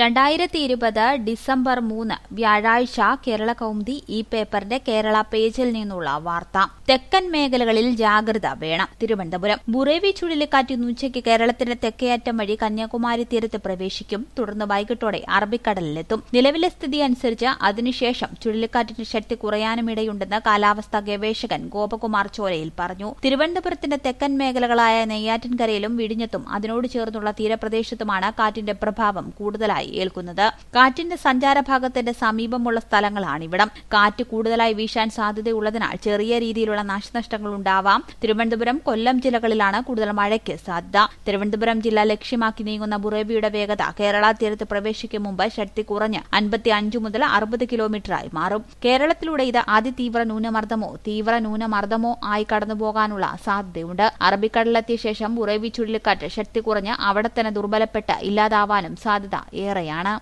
രണ്ടായിരത്തി ഇരുപത് ഡിസംബർ മൂന്ന് വ്യാഴാഴ്ച കേരള കൗമുദി ഈ പേപ്പറിന്റെ കേരള പേജിൽ നിന്നുള്ള വാർത്ത തെക്കൻ മേഖലകളിൽ ജാഗ്രത വേണം തിരുവനന്തപുരം ബുറേവി ചുഴലിക്കാറ്റ് ഇന്ന് ഉച്ചയ്ക്ക് കേരളത്തിന്റെ തെക്കേയറ്റം വഴി കന്യാകുമാരി തീരത്ത് പ്രവേശിക്കും തുടർന്ന് വൈകിട്ടോടെ അറബിക്കടലിലെത്തും നിലവിലെ സ്ഥിതി അനുസരിച്ച് അതിനുശേഷം ചുഴലിക്കാറ്റിന്റെ ശക്തി കുറയാനുമിടയുണ്ടെന്ന് കാലാവസ്ഥാ ഗവേഷകൻ ഗോപകുമാർ ചോരയിൽ പറഞ്ഞു തിരുവനന്തപുരത്തിന്റെ തെക്കൻ മേഖലകളായ നെയ്യാറ്റിൻകരയിലും വിഴിഞ്ഞത്തും അതിനോട് ചേർന്നുള്ള തീരപ്രദേശത്തുമാണ് കാറ്റിന്റെ പ്രഭാവം കൂടുതലായി ഏൽക്കുന്നത് കാറ്റിന്റെ സഞ്ചാരഭാഗത്തിന്റെ സമീപമുള്ള സ്ഥലങ്ങളാണിവിടം കാറ്റ് കൂടുതലായി വീശാൻ സാധ്യതയുള്ളതിനാൽ ചെറിയ രീതിയിലുള്ള നാശനഷ്ടങ്ങൾ ഉണ്ടാവാം തിരുവനന്തപുരം കൊല്ലം ജില്ലകളിലാണ് കൂടുതൽ മഴയ്ക്ക് സാധ്യത തിരുവനന്തപുരം ജില്ല ലക്ഷ്യമാക്കി നീങ്ങുന്ന ബുറേവിയുടെ വേഗത കേരള തീരത്ത് പ്രവേശിക്കും മുമ്പ് ശക്തി കുറഞ്ഞ് അൻപത്തി അഞ്ച് മുതൽ അറുപത് കിലോമീറ്ററായി മാറും കേരളത്തിലൂടെ ഇത് അതിതീവ്ര ന്യൂനമർദ്ദമോ തീവ്ര ന്യൂനമർദ്ദമോ ആയി കടന്നുപോകാനുള്ള സാധ്യതയുണ്ട് അറബിക്കടലിലെത്തിയ ശേഷം ബുറേവി ചുഴലിക്കാറ്റ് ശക്തി കുറഞ്ഞ് അവിടെ തന്നെ ദുർബലപ്പെട്ട് ഇല്ലാതാവാനും സാധ്യത ഏറെയാണ്